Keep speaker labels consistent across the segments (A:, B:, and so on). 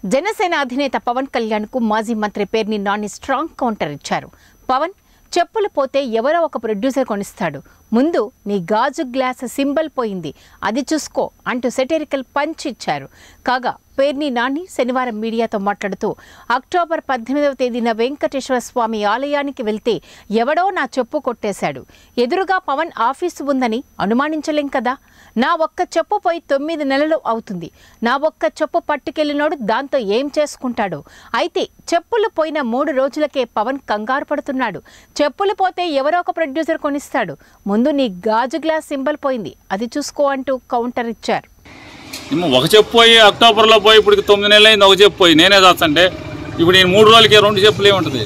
A: జనసేన అధినేత పవన్ కళ్యాణ్ కు మాజీ మంత్రి పేర్ని నాని స్ట్రాంగ్ కౌంటర్ ఇచ్చారు పవన్ చెప్పులు పోతే ఎవరో ఒక ప్రొడ్యూసర్ కొనిస్తాడు ముందు నీ గాజు గ్లాస్ సింబల్ పోయింది అది చూసుకో అంటూ సెటరికల్ పంచ్ ఇచ్చారు కాగా పేర్ని నాని శనివారం మీడియాతో మాట్లాడుతూ అక్టోబర్ పద్దెనిమిదవ తేదీన వెంకటేశ్వర స్వామి ఆలయానికి వెళ్తే ఎవడో నా చెప్పు కొట్టేశాడు ఎదురుగా పవన్ ఆఫీసు ఉందని అనుమానించలేం కదా నా ఒక్క చెప్పు పోయి తొమ్మిది నెలలు అవుతుంది నా ఒక్క చెప్పు పట్టుకెళ్ళినోడు దాంతో ఏం చేసుకుంటాడు అయితే చెప్పులు పోయిన మూడు రోజులకే పవన్ కంగారు పడుతున్నాడు చెప్పులు పోతే ఎవరో ఒక ప్రొడ్యూసర్ కొనిస్తాడు ముందు నీ గాజు గ్లాస్ సింబల్ పోయింది అది చూసుకో అంటూ కౌంటర్ ఇచ్చారు
B: ఏమో ఒక చెప్పు పోయి అక్టోబర్లో పోయి ఇప్పుడు తొమ్మిది నెలలు అయింది ఒక చెప్పు పోయి నేనే చేస్తాంటే ఇప్పుడు నేను మూడు రోజులకి రెండు చెప్పులు ఏముంటుంది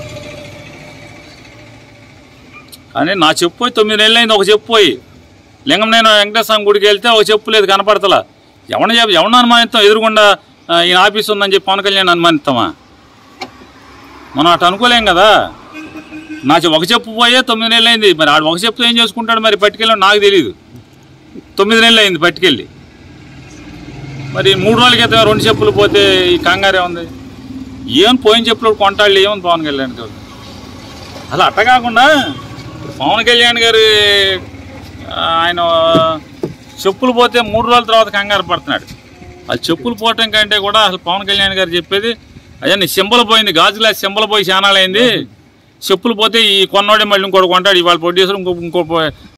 B: కానీ నా చెప్పు పోయి తొమ్మిది నెలలు అయింది ఒక చెప్పు పోయి లింగం నేను వెంకటేశ్వరం గుడికి వెళ్తే ఒక చెప్పు లేదు కనపడతలా ఎవరిని చెప్పి ఎవరిని అనుమానిస్తాం ఎదురుకుండా ఆ, ఈయన ఆఫీస్ ఉందని చెప్పి పవన్ కళ్యాణ్ అనుమానిస్తామా మనం అటు అనుకోలేం కదా నా చె- ఒక చెప్పు పోయే తొమ్మిది నెలలు అయింది మరి ఆడు ఒక చెప్పుతో ఏం చేసుకుంటాడు మరి పట్టుకెళ్ళి నాకు తెలియదు తొమ్మిది నెలలు అయింది పట్టుకెళ్ళి మరి మూడు రోజుల క్రితం రెండు చెప్పులు పోతే ఈ కంగారే ఉంది ఏం పోయిన చెప్పులు కొంటాళ్ళు ఏముంది పవన్ కళ్యాణ్ గారు అలా అట్ట కాకుండా ఇప్పుడు పవన్ కళ్యాణ్ గారు ఆ, ఆయన చెప్పులు పోతే మూడు రోజుల తర్వాత కంగారు పడుతున్నాడు ఆ చెప్పులు పోవటం కంటే కూడా అసలు పవన్ కళ్యాణ్ గారు చెప్పేది అయ్యా నీ సింబల్ పోయింది గాజు గ్లాస్ సింబల్ పోయి చానాలైంది చెప్పులు పోతే ఈ కొన్నోడే మళ్ళీ ఇంకోటి కొంటాడు ఇవాళ ప్రొడ్యూసర్ ఇంకో ఇంకో